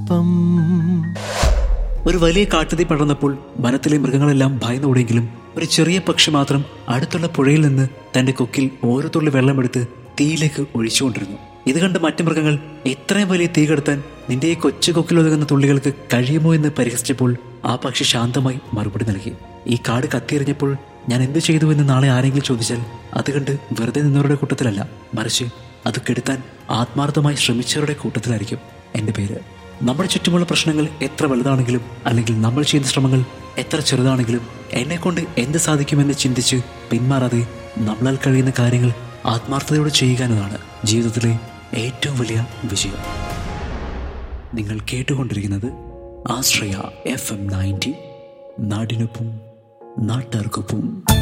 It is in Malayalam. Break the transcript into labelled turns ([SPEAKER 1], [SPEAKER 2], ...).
[SPEAKER 1] പുഷ്പം
[SPEAKER 2] ഒരു വലിയ കാട്ടുതീ പടർന്നപ്പോൾ വനത്തിലെ മൃഗങ്ങളെല്ലാം ഭയന്നോടെങ്കിലും ഒരു ചെറിയ പക്ഷി മാത്രം അടുത്തുള്ള പുഴയിൽ നിന്ന് തന്റെ കൊക്കിൽ ഓരോ തുള്ളി വെള്ളമെടുത്ത് തീയിലേക്ക് ഒഴിച്ചുകൊണ്ടിരുന്നു ഇത് കണ്ട് മറ്റു മൃഗങ്ങൾ ഇത്രയും വലിയ തീ കെടുത്താൻ നിന്റെ ഈ കൊച്ചു കൊക്കിൽ ഒതുങ്ങുന്ന തുള്ളികൾക്ക് കഴിയുമോ എന്ന് പരിഹസിച്ചപ്പോൾ ആ പക്ഷി ശാന്തമായി മറുപടി നൽകി ഈ കാട് കത്തിയെറിഞ്ഞപ്പോൾ ഞാൻ എന്ത് ചെയ്തു എന്ന് നാളെ ആരെങ്കിലും ചോദിച്ചാൽ അത് കണ്ട് വെറുതെ നിന്നവരുടെ കൂട്ടത്തിലല്ല മറിച്ച് അത് കെടുത്താൻ ആത്മാർത്ഥമായി ശ്രമിച്ചവരുടെ കൂട്ടത്തിലായിരിക്കും എന്റെ പേര് നമ്മുടെ ചുറ്റുമുള്ള പ്രശ്നങ്ങൾ എത്ര വലുതാണെങ്കിലും അല്ലെങ്കിൽ നമ്മൾ ചെയ്യുന്ന ശ്രമങ്ങൾ എത്ര ചെറുതാണെങ്കിലും എന്നെ കൊണ്ട് എന്ത് സാധിക്കുമെന്ന് ചിന്തിച്ച് പിന്മാറാതെ നമ്മളാൽ കഴിയുന്ന കാര്യങ്ങൾ ആത്മാർത്ഥതയോടെ ചെയ്യുക എന്നതാണ് ജീവിതത്തിലെ ഏറ്റവും വലിയ വിജയം നിങ്ങൾ കേട്ടുകൊണ്ടിരിക്കുന്നത് ആശ്രയ എഫ് എം നയൻറ്റി നാടിനൊപ്പം നാട്ടുകാർക്കൊപ്പം